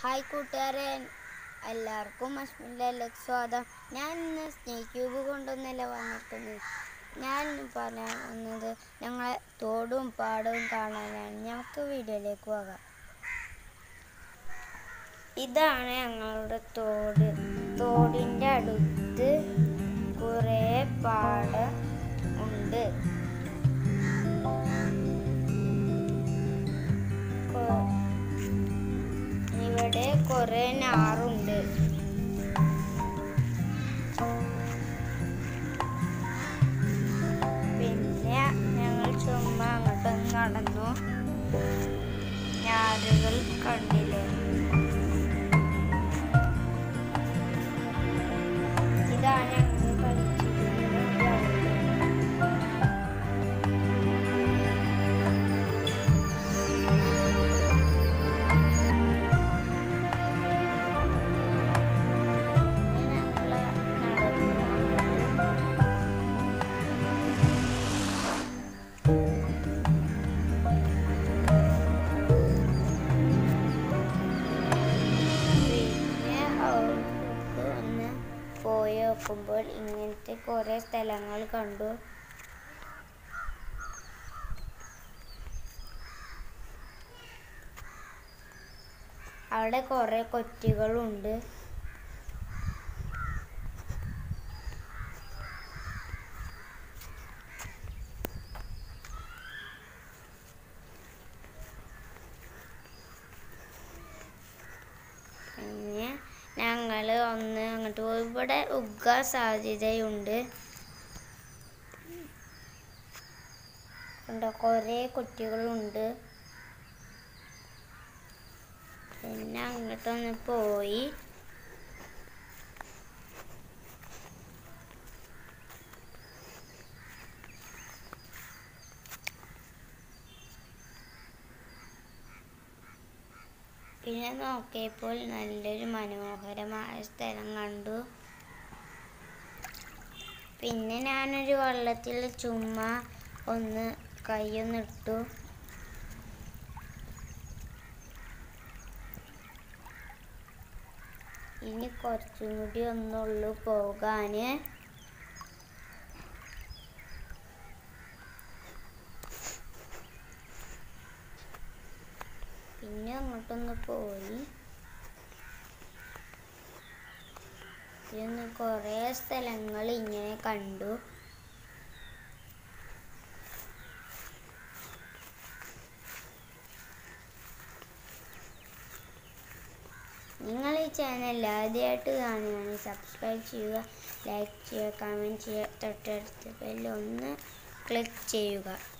hi കൂട്ടുകാരെ എല്ലാവർക്കും അശ്മിലേക്ക് സ്വാഗതം ഞാൻ ഇന്ന് സ്നേക്ക് ക്യൂബ് കൊണ്ടൊന്നല്ല വന്നിരിക്കുന്നത് ഞാൻ ഇന്ന് പറയാൻ വന്നത് ഞങ്ങളെ തോടും പാടവും കാണാനാണ് നമുക്ക് വീഡിയോയിലേക്ക് പോകാം ഇതാണ് ഞങ്ങളുടെ തോട് തോടിൻ്റെ അടുത്ത് കുറേ പാടം ഉണ്ട് കൊ- ഇവിടെ കുറെ നാറുണ്ട് പിന്നെ ഞങ്ങൾ ചുമ്മാ അങ്ങോട്ടൊന്ന് നടന്നു ഞാറുകൾ കണ്ടില്ലേ ഇതാണ് ഞങ്ങൾ കളിച്ചിരുന്നത് ഗ്രൗണ്ട് ഞങ്ങള് നടന്നു പിന്നെ അവിടേക്ക് ഒന്ന് പോയി നോക്കുമ്പോൾ ഇങ്ങനത്തെ കുറേ സ്ഥലങ്ങൾ കണ്ടു അവിടെ കുറേ കൊറ്റികളുണ്ട് പിന്നെ ഞങ്ങൾ ഒന്ന് അങ്ങോട്ട് പോയി ഇവിടെ ഉഗ്ഗാൻ സാധ്യതയുണ്ട് ഉണ്ട് കുറേ കുട്ടികളുണ്ട് പിന്നെ അങ്ങോട്ടൊന്ന് പോയി പിന്നെ നോക്കിയപ്പോൾ നല്ലൊരു മനോഹരമായ സ്ഥലം കണ്ടു പിന്നെ ഞാനൊരു വെള്ളത്തിൽ ചുമ്മാ ഒന്ന് കൈയൊന്നിട്ടു ഇനി കുറച്ചും കൂടി ഒന്നുള്ളൂ പോകാന് പിന്നെ അങ്ങോട്ടൊന്ന് പോയി ഇന്ന് കുറേ സ്ഥലങ്ങൾ ഇങ്ങനെ കണ്ടു നിങ്ങൾ ഈ ചാനൽ ആദ്യമായിട്ട് കാണുകയാണെങ്കിൽ സബ്സ്ക്രൈബ് ചെയ്യുക ലൈക്ക് ചെയ്യുക കമൻറ്റ് ചെയ്യുക തൊട്ടടുത്ത ബെല്ല് ഒന്ന് ക്ലിക്ക് ചെയ്യുക